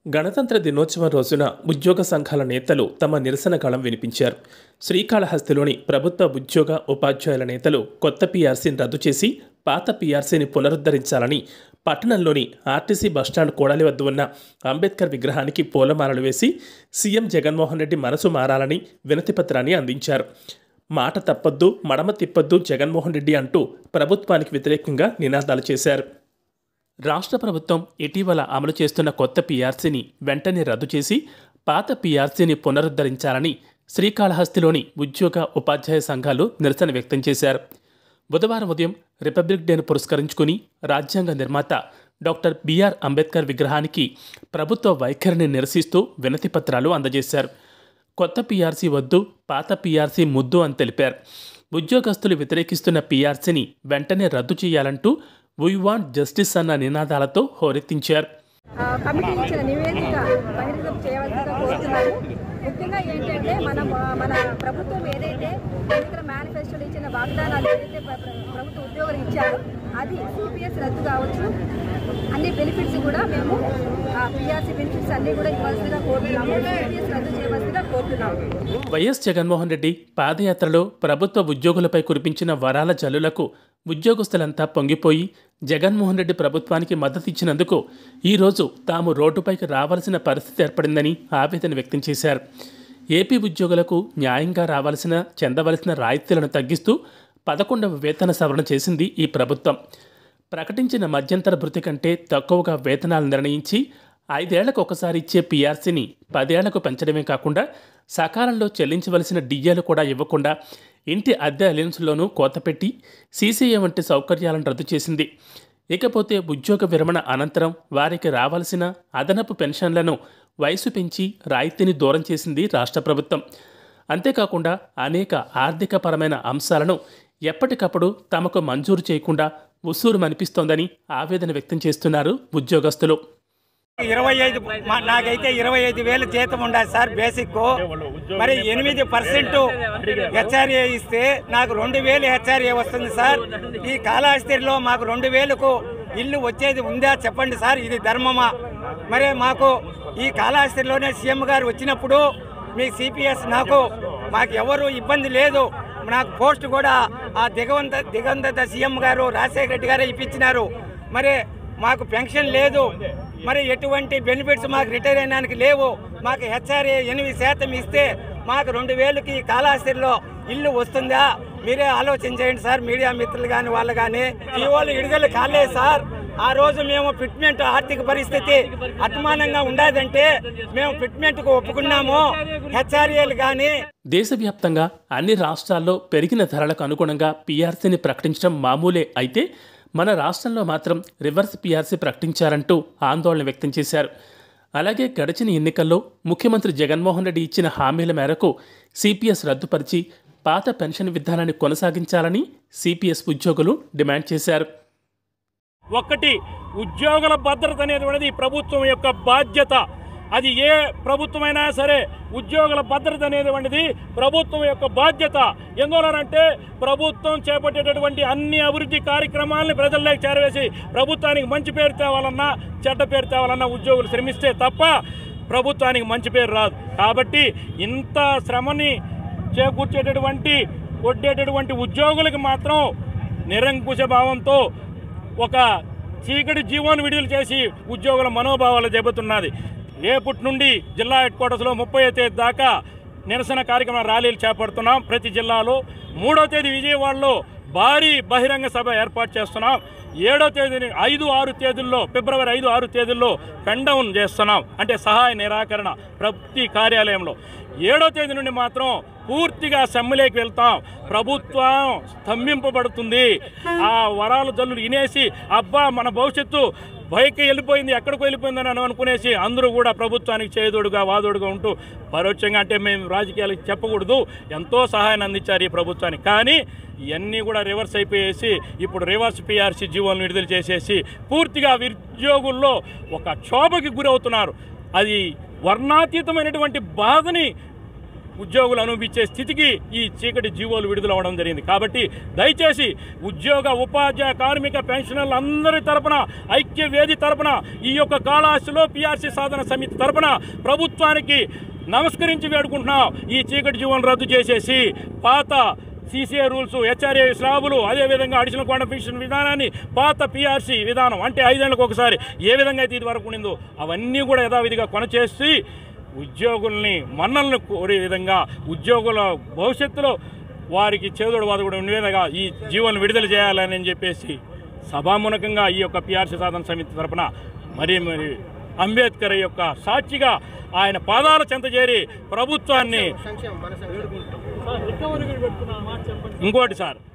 గణతంత్ర దినోత్సవం రోజున ఉద్యోగ సంఘాల నేతలు తమ నిరసన గళం వినిపించారు శ్రీకాళహస్తిలోని ప్రభుత్వ ఉద్యోగ ఉపాధ్యాయుల నేతలు కొత్త పీఆర్సీని రద్దు చేసి పాత పీఆర్సీని పునరుద్ధరించాలని పట్టణంలోని ఆర్టీసీ బస్టాండ్ కోడలి వద్ద ఉన్న అంబేద్కర్ విగ్రహానికి పూలమాలలు వేసి సీఎం జగన్మోహన్ రెడ్డి మనసు మారాలని వినతిపత్రాన్ని అందించారు మాట తప్పొద్దు మడమ తిప్పొద్దు జగన్మోహన్ రెడ్డి అంటూ ప్రభుత్వానికి వ్యతిరేకంగా నినాదాలు చేశారు రాష్ట్ర ప్రభుత్వం ఇటీవల అమలు చేస్తున్న కొత్త పీఆర్సీని వెంటనే రద్దు చేసి పాత పీఆర్సీని పునరుద్ధరించాలని శ్రీకాళహస్తిలోని ఉద్యోగ ఉపాధ్యాయ సంఘాలు నిరసన వ్యక్తం చేశారు బుధవారం ఉదయం రిపబ్లిక్ డేను పురస్కరించుకుని రాజ్యాంగ నిర్మాత డాక్టర్ బిఆర్ అంబేద్కర్ విగ్రహానికి ప్రభుత్వ వైఖరిని నిరసిస్తూ వినతి పత్రాలు అందజేశారు కొత్త పీఆర్సీ వద్దు పాత పీఆర్సీ ముద్దు అని తెలిపారు ఉద్యోగస్తులు వ్యతిరేకిస్తున్న పీఆర్సీని వెంటనే రద్దు చేయాలంటూ వీ వాంట్ జస్టిస్ అన్న నినాదాలతో హోరెత్తించారు ఆ, కమిటీ ఇచ్చిన నివేదిక బహిర్గతం చేయవలసిందిగా కోరుతున్నాము ముఖ్యంగా ఏంటంటే మన మన ప్రభుత్వం ఏదైతే ఎన్నికల మేనిఫెస్టోలో ఇచ్చిన వాగ్దానాలు ఏదైతే ప్ర- ప్ర- ప్రభుత్వ ఉద్యోగులు ఇచ్చారో అది సిపిఎస్ రద్దు కావచ్చు అన్ని బెనిఫిట్స్ కూడా మేము పిఆర్సీ బెనిఫిట్స్ అన్ని కూడా ఇవ్వాల్సిందిగా కోరుతున్నాము సిపిఎస్ రద్దు చేయవలసిందిగా కోరుతున్నాము వైఎస్ జగన్మోహన్ రెడ్డి పాదయాత్రలో ప్రభుత్వ ఉద్యోగులపై కురిపించిన వరాల జల్లులకు ఉద్యోగస్తులంతా పొంగిపోయి జగన్మోహన్ రెడ్డి ప్రభుత్వానికి మద్దతిచ్చినందుకు ఈరోజు తాము రోడ్డుపైకి రావాల్సిన పరిస్థితి ఏర్పడిందని ఆవేదన వ్యక్తం చేశారు ఏపీ ఉద్యోగులకు న్యాయంగా రావాల్సిన చెందవలసిన రాయితీలను తగ్గిస్తూ పదకొండవ వేతన సవరణ చేసింది ఈ ప్రభుత్వం ప్రకటించిన మధ్యంతర భృతి కంటే తక్కువగా వేతనాలు నిర్ణయించి ఐదేళ్లకు ఒకసారి ఇచ్చే పీఆర్సీని పదేళ్లకు పెంచడమే కాకుండా సకాలంలో చెల్లించవలసిన డిఏలు కూడా ఇవ్వకుండా ఇంటి అద్దె అలయన్స్లోనూ కోత పెట్టి సీసీఏ వంటి సౌకర్యాలను రద్దు చేసింది ఇకపోతే ఉద్యోగ విరమణ అనంతరం వారికి రావాల్సిన అదనపు పెన్షన్లను వయసు పెంచి రాయితీని దూరం చేసింది రాష్ట్ర ప్రభుత్వం అంతేకాకుండా అనేక ఆర్థికపరమైన అంశాలను ఎప్పటికప్పుడు తమకు మంజూరు చేయకుండా ఉసూరు అనిపిస్తోందని ఆవేదన వ్యక్తం చేస్తున్నారు ఉద్యోగస్తులు ఇరవై ఐదు మా- నాకైతే ఇరవై ఐదు వేలు జీతం ఉండాలి సార్ బేసిక్ మరి ఎనిమిది పర్సెంట్ హెచ్ఆర్ఏ ఇస్తే నాకు రెండు వేలు హెచ్ఆర్ఏ వస్తుంది సార్ ఈ కాళహస్తిలో మాకు రెండు వేలకు ఇల్లు వచ్చేది ఉందా చెప్పండి సార్ ఇది ధర్మమా మరి మాకు ఈ కాళహస్తిలోనే సీఎం గారు వచ్చినప్పుడు మీ సిపిఎస్ నాకు మాకు ఎవరు ఇబ్బంది లేదు నాకు పోస్ట్ కూడా ఆ దిగవంత దిగంత సీఎం గారు రాజశేఖర రెడ్డి గారే ఇప్పించినారు మరి మాకు పెన్షన్ లేదు మరి ఎటువంటి బెనిఫిట్స్ మాకు రిటైర్ అయినానికి లేవు మాకు హెచ్ఆర్ఏ ఎనిమిది శాతం ఇస్తే మాకు రెండు వేలకి కాళహస్తిలో ఇల్లు వస్తుందా మీరే ఆలోచన చేయండి సార్ మీడియా మిత్రులు కానీ వాళ్ళు కానీ ఈ వాళ్ళు విడుదల కాలేదు సార్ ఆ రోజు మేము ఫిట్మెంట్ ఆర్థిక పరిస్థితి అసమానంగా ఉండదంటే మేము ఫిట్మెంట్కు ఒప్పుకున్నాము హెచ్ఆర్ఏలు కానీ దేశవ్యాప్తంగా అన్ని రాష్ట్రాల్లో పెరిగిన ధరలకు అనుగుణంగా పీఆర్సీని ప్రకటించడం మామూలే అయితే మన రాష్ట్రంలో మాత్రం రివర్స్ పీఆర్సీ ప్రకటించారంటూ ఆందోళన వ్యక్తం చేశారు అలాగే గడిచిన ఎన్నికల్లో ముఖ్యమంత్రి జగన్మోహన్ రెడ్డి ఇచ్చిన హామీల మేరకు సిపిఎస్ రద్దుపరిచి పాత పెన్షన్ విధానాన్ని కొనసాగించాలని సిపిఎస్ ఉద్యోగులు డిమాండ్ చేశారు ఒక్కటి ఉద్యోగుల భద్రత అనేటువంటిది ప్రభుత్వం యొక్క బాధ్యత అది ఏ ప్రభుత్వమైనా సరే ఉద్యోగుల భద్రత అనేటువంటిది ప్రభుత్వం యొక్క బాధ్యత ఎందువలనంటే ప్రభుత్వం చేపట్టేటటువంటి అన్ని అభివృద్ధి కార్యక్రమాలని ప్రజల్లోకి చేరవేసి ప్రభుత్వానికి మంచి పేరు తేవాలన్నా చెడ్డ పేరు తేవాలన్నా ఉద్యోగులు శ్రమిస్తే తప్ప ప్రభుత్వానికి మంచి పేరు రాదు కాబట్టి ఇంత శ్రమని చేకూర్చేటటువంటి కొట్టేటటువంటి ఉద్యోగులకు మాత్రం నిరంకుశ భావంతో ఒక చీకటి జీవాన్ని విడుదల చేసి ఉద్యోగుల మనోభావాలు దెబ్బతున్నది రేపటి నుండి జిల్లా హెడ్ క్వార్టర్స్లో ముప్పై తేదీ దాకా నిరసన కార్యక్రమ ర్యాలీలు చేపడుతున్నాం ప్రతి జిల్లాలో మూడో తేదీ విజయవాడలో భారీ బహిరంగ సభ ఏర్పాటు చేస్తున్నాం ఏడో తేదీని ఐదు ఆరు తేదీల్లో ఫిబ్రవరి ఐదు ఆరు తేదీల్లో పెండౌన్ చేస్తున్నాం అంటే సహాయ నిరాకరణ ప్రతి కార్యాలయంలో ఏడో తేదీ నుండి మాత్రం పూర్తిగా సమ్మెలోకి వెళ్తాం ప్రభుత్వం స్తంభింపబడుతుంది ఆ వరాల జల్లులు వినేసి అబ్బా మన భవిష్యత్తు బయకి వెళ్ళిపోయింది ఎక్కడికి వెళ్ళిపోయిందని అని అనుకునేసి అందరూ కూడా ప్రభుత్వానికి చేదోడుగా వాదోడుగా ఉంటూ పరోక్షంగా అంటే మేము రాజకీయాలకు చెప్పకూడదు ఎంతో సహాయాన్ని అందించారు ఈ ప్రభుత్వానికి కానీ ఇవన్నీ కూడా రివర్స్ అయిపోయేసి ఇప్పుడు రివర్స్ పిఆర్సీ జీవోలను విడుదల చేసేసి పూర్తిగా ఉద్యోగుల్లో ఒక క్షోభకి గురవుతున్నారు అది వర్ణాతీతమైనటువంటి బాధని ఉద్యోగులు అనుభవించే స్థితికి ఈ చీకటి జీవోలు విడుదల అవ్వడం జరిగింది కాబట్టి దయచేసి ఉద్యోగ ఉపాధ్యాయ కార్మిక పెన్షనర్లు అందరి తరపున ఐక్య వేది తరపున ఈ యొక్క కాళహస్తిలో పిఆర్సీ సాధన సమితి తరపున ప్రభుత్వానికి నమస్కరించి వేడుకుంటున్నాం ఈ చీకటి జీవోలను రద్దు చేసేసి పాత సీసీఏ రూల్స్ హెచ్ఆర్ఏ స్లాబులు అదేవిధంగా అడిషనల్ క్వాలిఫికేషన్ విధానాన్ని పాత పిఆర్సీ విధానం అంటే ఐదేళ్లకు ఒకసారి ఏ విధంగా అయితే ఇది వరకు ఉండిందో అవన్నీ కూడా యథావిధిగా కొనచేసి ఉద్యోగుల్ని మన్నలను కోరే విధంగా ఉద్యోగుల భవిష్యత్తులో వారికి చేదోడు వాదోడు ఉండే విధంగా ఈ జీవోలను విడుదల చేయాలని చెప్పేసి సభాముఖంగా ఈ యొక్క పిఆర్సీ సాధన సమితి తరపున మరి మరి అంబేద్కర్ యొక్క సాక్షిగా ఆయన పాదాల చెంత చేరి ప్రభుత్వాన్ని ఇంకోటి సార్